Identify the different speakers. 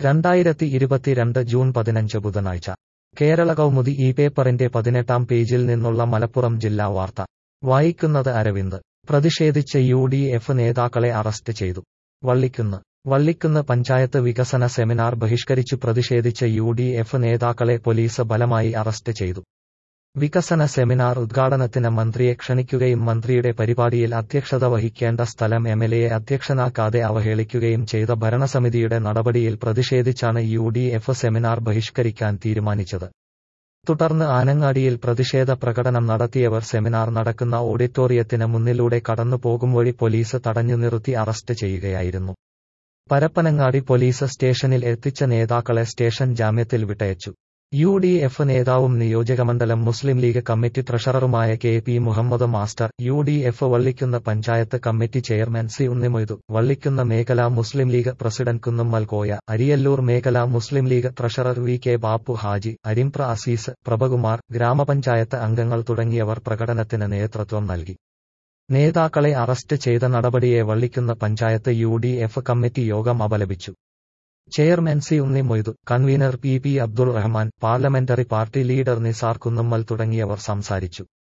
Speaker 1: രണ്ടായിരത്തി ഇരുപത്തിരണ്ട് ജൂൺ പതിനഞ്ച് ബുധനാഴ്ച കേരള കൗമുദി ഈ പേപ്പറിന്റെ പതിനെട്ടാം പേജിൽ നിന്നുള്ള മലപ്പുറം ജില്ലാ വാർത്ത വായിക്കുന്നത് അരവിന്ദ് പ്രതിഷേധിച്ച് യു ഡി എഫ് നേതാക്കളെ അറസ്റ്റ് ചെയ്തു വള്ളിക്കുന്ന് വള്ളിക്കുന്ന് പഞ്ചായത്ത് വികസന സെമിനാർ ബഹിഷ്കരിച്ചു പ്രതിഷേധിച്ച് യു ഡി എഫ് നേതാക്കളെ പോലീസ് ബലമായി അറസ്റ്റ് ചെയ്തു വികസന സെമിനാർ ഉദ്ഘാടനത്തിന് മന്ത്രിയെ ക്ഷണിക്കുകയും മന്ത്രിയുടെ പരിപാടിയിൽ അധ്യക്ഷത വഹിക്കേണ്ട സ്ഥലം എംഎൽഎയെ അധ്യക്ഷനാക്കാതെ അവഹേളിക്കുകയും ചെയ്ത ഭരണസമിതിയുടെ നടപടിയിൽ പ്രതിഷേധിച്ചാണ് യു ഡി എഫ് സെമിനാർ ബഹിഷ്കരിക്കാൻ തീരുമാനിച്ചത് തുടർന്ന് ആനങ്ങാടിയിൽ പ്രതിഷേധ പ്രകടനം നടത്തിയവർ സെമിനാർ നടക്കുന്ന ഓഡിറ്റോറിയത്തിന് മുന്നിലൂടെ കടന്നു പോകും വഴി പോലീസ് തടഞ്ഞു നിർത്തി അറസ്റ്റ് ചെയ്യുകയായിരുന്നു പരപ്പനങ്ങാടി പോലീസ് സ്റ്റേഷനിൽ എത്തിച്ച നേതാക്കളെ സ്റ്റേഷൻ ജാമ്യത്തിൽ വിട്ടയച്ചു യു ഡി എഫ് നേതാവും നിയോജകമണ്ഡലം മുസ്ലിം ലീഗ് കമ്മിറ്റി ട്രഷററുമായ K P Muhammad master U D F Vallikunnu panchayat committee chairman C Unnimoidu Vallikunnu മേഖലാ മുസ്ലിം ലീഗ് പ്രസിഡന്റ് കുന്നുമ്മൽ കോയ അരിയല്ലൂർ മേഖലാ Muslim League treasurer V K Bappu Haji Arimbra Aziz Prabhakumar ഗ്രാമപഞ്ചായത്ത് അംഗങ്ങൾ തുടങ്ങിയവർ പ്രകടനത്തിന് നേതൃത്വം നൽകി നേതാക്കളെ അറസ്റ്റ് ചെയ്ത നടപടിയെ Vallikunnu panchayat U D F committee യോഗം അപലപിച്ചു chairman C Unni Moidu convener P P Abdul Rahman parliamentary party leader Nisar Kunnummal തുടങ്ങിയവർ സംസാരിച്ചു